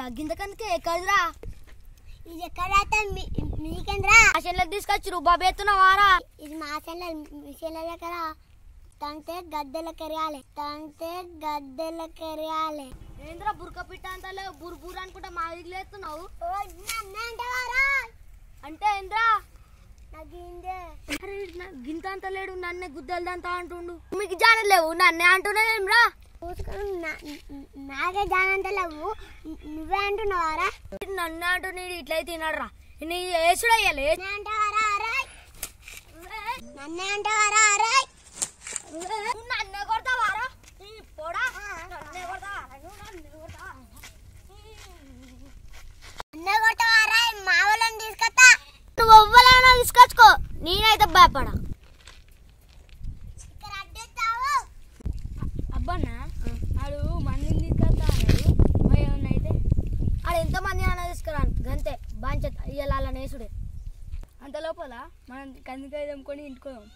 గింతకందుకే ఎక్కడిరా ఇది ఎక్కడైతే మీకేంద్రా ఆ చెల్లెకి తీసుకొచ్చిరు బాబు ఎత్తున్నావారా ఇది మా చెల్లె మీ చెల్లెల కదా తంతే గద్దెల కరియాలి తంతే గద్దెల కరియాలి ఏంద్రా బురక పిట్ట అంత లేవు బురు బురు అనుకుంటా మా ఇల్లు ఎత్తున్నావు అంటే ఏంద్రా నగిందే అరే నా గింత అంత లేడు నన్నే గుద్దలదంతా అంటుండు మీకు జానలు లేవు నన్నే అంటున్నావేమ్రా పూసుకొని నా- నాకే జానంత లేవు నువ్వే అంటున్నావారా నన్ను అంటున్నాడు ఇట్లయితే తినడరా నీ వేసుడయ్యాలి నన్నే అంటావారా అరే నన్నే అంటావారా అరే నన్నే కొడతావారా ఈ పొడా నన్నే కొడతావారా నువ్వు నన్నే కొడతావా నన్నే కొట్టవారా మా వాళ్ళని తీసుకొస్తా నువ్వు ఎవ్వరైనా తీసుకొచ్చుకో నేనైతే భయపడా ఇక్కడ అడ్డేస్తావు అబ్బన్నా ఆడు మందిని తీసుకెళ్తా అన్నాడు మరి ఏమన్నా అయితే ఆడు ఎంతమంది అన్న తీసుకురాను గంతే బాంచ ఇయ్యాల నేసుడే అంత లోపల మనం కందికాయ తెమ్ముకొని ఇంటికోదాం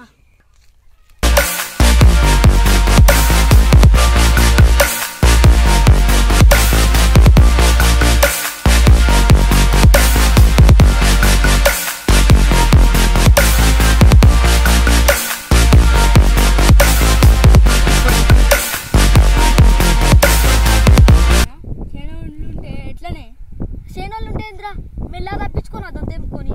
శనోళ్ళు ఉంటే ఎట్లనే శనోళ్ళు ఉంటే ఏంద్రా మెల్లగా తప్పించుకొని వద్దాం తెంపుకొని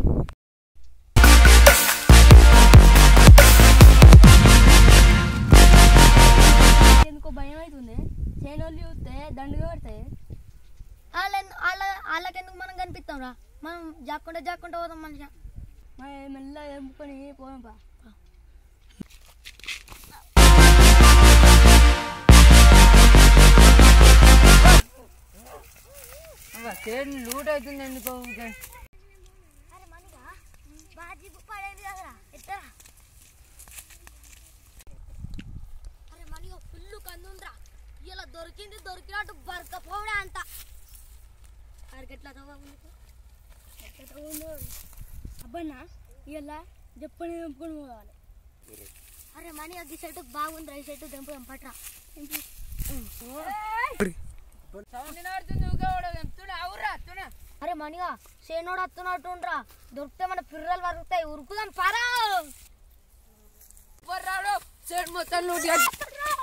ఎందుకో భయం అవుతుంది శనోళ్ళు చూస్తే దండుగా పడతాయి వాళ్ళ వాళ్ళ వాళ్ళకెందుకు మనం కనిపిస్తాం రా మనం జాక్కుంటా జాక్కుంటా పోదాం మనిషి మరి మెల్లగా తెంపుకొని పోదాం పా చేను లూట్ అవుతుంది ఎందుకో ఊరికే. అరే మనగా బాజీ పడేది కదరా ఎట్టరా అరే మనగా ఫుల్ కందుందిరా ఇలా దొరికింది దొరికినట్టు బరకపోవడా అంత అరకెట్లా అబ్బన్నా ఇలా చెప్పని తెంపుకొని పోవాలి అరే మనీ ఈ షర్టు బాగుందిరా ఈ షర్టు తెంపు పట్రా సౌండ్ వినబడుతుంది ఊరికే వాడు తెంపుతున్నా, అవురా, తున్నా. అరే మనిగా సేనోడు వస్తున్నట్టుండ్రా దొరికితే మన పిర్రలు వరుగుతాయి ఉరుకుదాం పరా ఎవ్వరు రాడు. చేను మొత్తం లూట్ చేసి-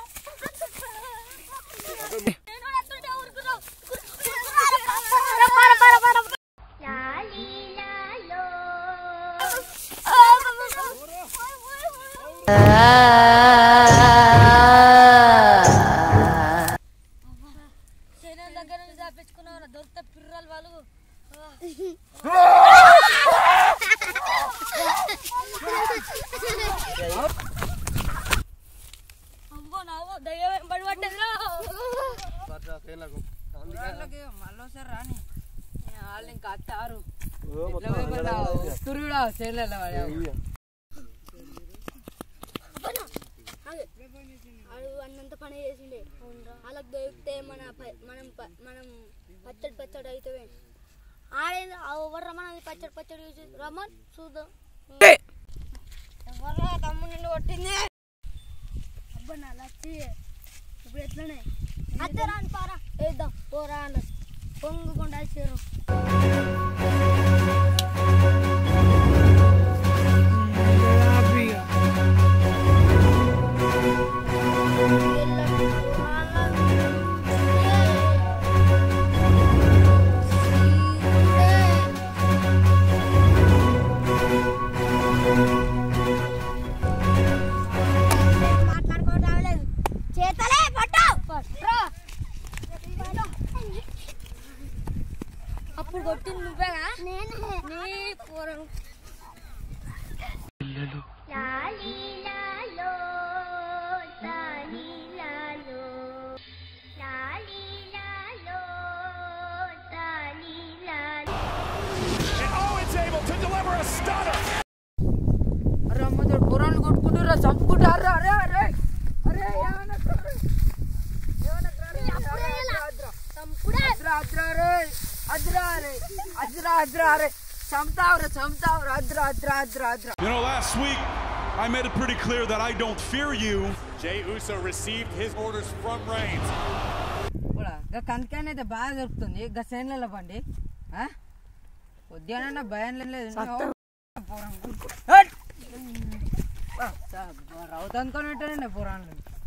సేనోళ్ళ దగ్గర నుంచి తప్పించుకున్నావు దొరికితే పిర్రలు వాళ్ళు అమ్మో నావో దయ్యం వెంబడి పడ్డదిరా ఊరాళ్ళకి మళ్ళోసారి రాని ఏ, వాళ్ళు ఇంకా అత్తారు ఎట్లా భయపడ్డావు? ఉత్తరుడా, చేనులలో పడావు. వాడు అన్నంత పని చేసిండే వాళ్ళకి దొరికితే మన ప- మనం ప- మనం పచ్చడి పచ్చడి అవుతావే ఆడేది ఎవరు రమ్మని పచ్చడి పచ్చడి చేసి రమ్మని చూద్దాం ఎవరు తమ్ముడు నిన్ను కొట్టింది అబ్బా నా లచ్చి ఇప్పుడు ఎట్లనే అంతే రాని పారా వేద్దాం పోరా అన్న పొంగుకుండా చేరు మాట్లాడుకోవడం రావలేదు చేతలే పట్టు అప్పుడు కొట్టింది నువ్వేనా నేనే నీ కూర లాలి లాలో లాలి లాలో లాలి లాలో లాలి లాలో And Owens able to deliver a stunner. అరే అమ్మ చూడు, పొరాలు కొట్టుకుంటుర్రా, చంపుకుంటారు అరే అరే అరే ఏమన్నా చూడు. ఏమన్నా చూడు. అద్రా, అద్రా, అద్రా రే అద్రా రే అద్రా అద్రా రే చంపుతావురా చంపుతావురా అద్రా అద్రా అద్రా అద్రా You know, last week I made it pretty clear that I don't fear you. Jay Uso received his orders from Reigns. కూడా ఇంకా కందికాయన అయితే బాగా దొరుకుతుంది ఇంకా సేన్లలో బండి ఉద్యాన భయం లేదు రౌత్ అనుకుని పెట్టానండి పురాణాలు